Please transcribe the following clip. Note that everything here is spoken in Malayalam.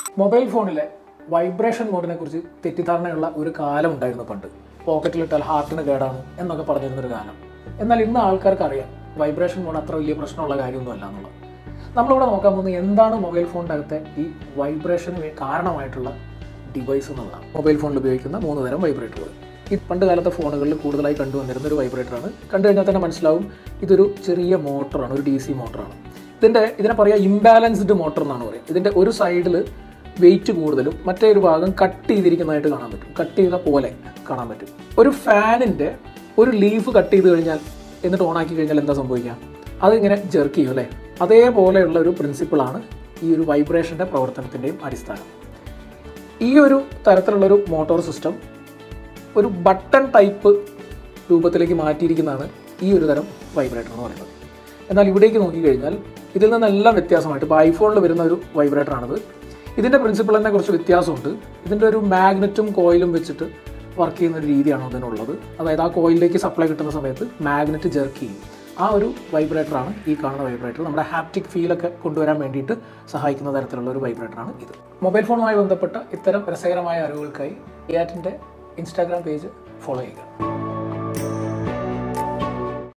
മൊബൈൽ ഫോണിലെ വൈബ്രേഷൻ മോഡിനെ കുറിച്ച് തെറ്റിദ്ധാരണയുള്ള ഒരു കാലം ഉണ്ടായിരുന്നു പണ്ട് പോക്കറ്റിലിട്ടാൽ ഹാർട്ടിന് കേടാണ് എന്നൊക്കെ പറഞ്ഞിരുന്നൊരു കാലം എന്നാൽ ഇന്ന് ആൾക്കാർക്ക് അറിയാം വൈബ്രേഷൻ മോഡ് അത്ര വലിയ പ്രശ്നമുള്ള കാര്യമൊന്നുമല്ല എന്നുള്ളത് നമ്മളിവിടെ നോക്കാൻ പോകുന്നത് എന്താണ് മൊബൈൽ ഫോണിൻ്റെ അകത്തെ ഈ വൈബ്രേഷന് കാരണമായിട്ടുള്ള ഡിവൈസ് എന്നുള്ളതാണ് മൊബൈൽ ഫോണിൽ ഉപയോഗിക്കുന്ന മൂന്ന് തരം വൈബ്രേറ്ററുകൾ ഈ പണ്ട് കാലത്തെ ഫോണുകളിൽ കൂടുതലായി കണ്ടുവന്നിരുന്ന ഒരു വൈബ്രേറ്ററാണ് കണ്ടു കഴിഞ്ഞാൽ തന്നെ മനസ്സിലാവും ഇതൊരു ചെറിയ മോട്ടറാണ് ഒരു ഡി സി മോട്ടറാണ് ഇതിൻ്റെ ഇതിനെ പറയുക ഇംബാലൻസ്ഡ് മോട്ടർ എന്നാണ് പറയുക ഇതിൻ്റെ ഒരു സൈഡിൽ വെയിറ്റ് കൂടുതലും മറ്റേ ഒരു ഭാഗം കട്ട് ചെയ്തിരിക്കുന്നതായിട്ട് കാണാൻ പറ്റും കട്ട് ചെയ്ത പോലെ കാണാൻ പറ്റും ഒരു ഫാനിൻ്റെ ഒരു ലീഫ് കട്ട് ചെയ്ത് കഴിഞ്ഞാൽ എന്നിട്ട് ഓണാക്കി കഴിഞ്ഞാൽ എന്താ സംഭവിക്കുക അതിങ്ങനെ ജെർക്ക് ചെയ്യും അല്ലേ അതേപോലെയുള്ള ഒരു പ്രിൻസിപ്പിളാണ് ഈ ഒരു വൈബ്രേഷൻ്റെ പ്രവർത്തനത്തിൻ്റെയും അടിസ്ഥാനം ഈ ഒരു തരത്തിലുള്ളൊരു മോട്ടോർ സിസ്റ്റം ഒരു ബട്ടൺ ടൈപ്പ് രൂപത്തിലേക്ക് മാറ്റിയിരിക്കുന്നതാണ് ഈ ഒരു തരം വൈബ്രേറ്റർ എന്ന് പറയുന്നത് എന്നാൽ ഇവിടേക്ക് നോക്കിക്കഴിഞ്ഞാൽ ഇതിൽ നിന്നെല്ലാം വ്യത്യാസമായിട്ട് ഇപ്പോൾ ഐഫോണിൽ വരുന്ന ഒരു വൈബ്രേറ്ററാണിത് ഇതിൻ്റെ പ്രിൻസിപ്പിളിനെ കുറച്ച് വ്യത്യാസമുണ്ട് ഇതിൻ്റെ ഒരു മാഗ്നറ്റും കോയിലും വെച്ചിട്ട് വർക്ക് ചെയ്യുന്ന ഒരു രീതിയാണ് അതിനുള്ളത് അതായത് ആ കോയിലിലേക്ക് സപ്ലൈ കിട്ടുന്ന സമയത്ത് മാഗ്നറ്റ് ജെർക്ക് ചെയ്യും ആ ഒരു വൈബ്രേറ്ററാണ് ഈ കാണുന്ന വൈബ്രേറ്റർ നമ്മുടെ ഹാപ്റ്റിക് ഫീലൊക്കെ കൊണ്ടുവരാൻ വേണ്ടിയിട്ട് സഹായിക്കുന്ന തരത്തിലുള്ള ഒരു വൈബ്രേറ്ററാണ് ഇത് മൊബൈൽ ഫോണുമായി ബന്ധപ്പെട്ട ഇത്തരം രസകരമായ അറിവുകൾക്കായി ഇയാറ്റിൻ്റെ ഇൻസ്റ്റാഗ്രാം പേജ് ഫോളോ ചെയ്യുക